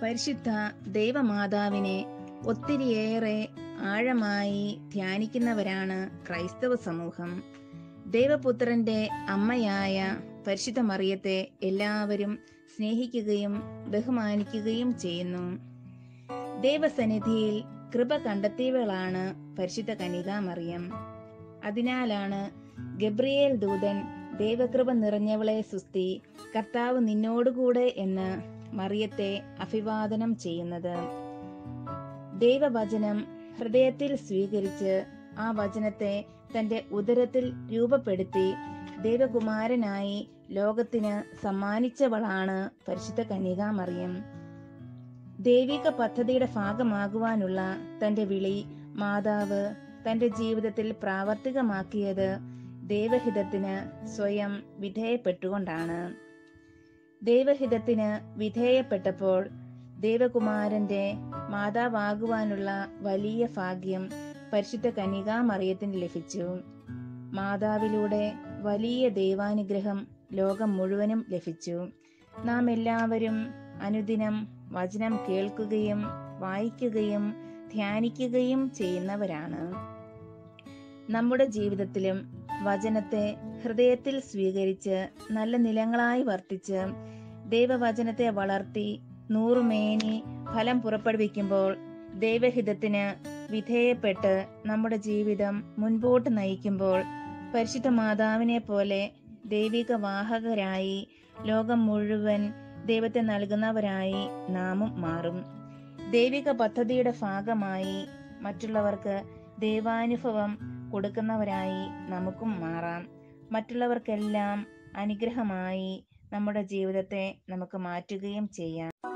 പരിശുദ്ധ ദൈവമാതാവിനെ ഒത്തിരിയേറെ ആഴമായി ധ്യാനിക്കുന്നവരാണ് ക്രൈസ്തവ സമൂഹം ദൈവപുത്രന്റെ അമ്മയായ പരിശുദ്ധ മറിയത്തെ എല്ലാവരും സ്നേഹിക്കുകയും ബഹുമാനിക്കുകയും ചെയ്യുന്നു ദൈവസന്നിധിയിൽ കൃപ കണ്ടെത്തിയവളാണ് പരിശുദ്ധ കനികാമറിയം അതിനാലാണ് ഗബ്രിയേൽ ദൂതൻ ദൈവകൃപ നിറഞ്ഞവളെ സുസ്തി കർത്താവ് നിന്നോടുകൂടെ എന്ന് മറിയത്തെ അഭിവാദനം ചെയ്യുന്നത് ദൈവവചനം ഹൃദയത്തിൽ സ്വീകരിച്ച് ആ വചനത്തെ തന്റെ ഉദരത്തിൽ രൂപപ്പെടുത്തി ദൈവകുമാരനായി ലോകത്തിന് സമ്മാനിച്ചവളാണ് പരിശുദ്ധ കന്യകാമറിയം ദൈവിക പദ്ധതിയുടെ ഭാഗമാകുവാനുള്ള തന്റെ വിളി മാതാവ് തന്റെ ജീവിതത്തിൽ പ്രാവർത്തികമാക്കിയത് ദൈവഹിതത്തിന് സ്വയം വിധേയപ്പെട്ടുകൊണ്ടാണ് ദൈവഹിതത്തിന് വിധേയപ്പെട്ടപ്പോൾ ദൈവകുമാരന്റെ മാതാവാകുവാനുള്ള വലിയ ഭാഗ്യം പരിശുദ്ധ കന്യകാമറിയത്തിന് ലഭിച്ചു മാതാവിലൂടെ വലിയ ദൈവാനുഗ്രഹം ലോകം മുഴുവനും ലഭിച്ചു നാം എല്ലാവരും അനുദിനം വചനം കേൾക്കുകയും വായിക്കുകയും ധ്യാനിക്കുകയും ചെയ്യുന്നവരാണ് നമ്മുടെ ജീവിതത്തിലും വചനത്തെ ഹൃദയത്തിൽ സ്വീകരിച്ച് നല്ല നിലങ്ങളായി വർത്തിച്ച് ദൈവവചനത്തെ വളർത്തി നൂറുമേനി ഫലം പുറപ്പെടുവിക്കുമ്പോൾ ദൈവഹിതത്തിന് വിധേയപ്പെട്ട് നമ്മുടെ ജീവിതം മുൻപോട്ട് നയിക്കുമ്പോൾ പരിശുദ്ധ മാതാവിനെ പോലെ ദൈവിക വാഹകരായി ലോകം മുഴുവൻ ദൈവത്തെ നൽകുന്നവരായി നാമും മാറും ദൈവിക പദ്ധതിയുടെ ഭാഗമായി മറ്റുള്ളവർക്ക് ദൈവാനുഭവം കൊടുക്കുന്നവരായി നമുക്കും മാറാം മറ്റുള്ളവർക്കെല്ലാം അനുഗ്രഹമായി നമ്മുടെ ജീവിതത്തെ നമുക്ക് മാറ്റുകയും ചെയ്യാം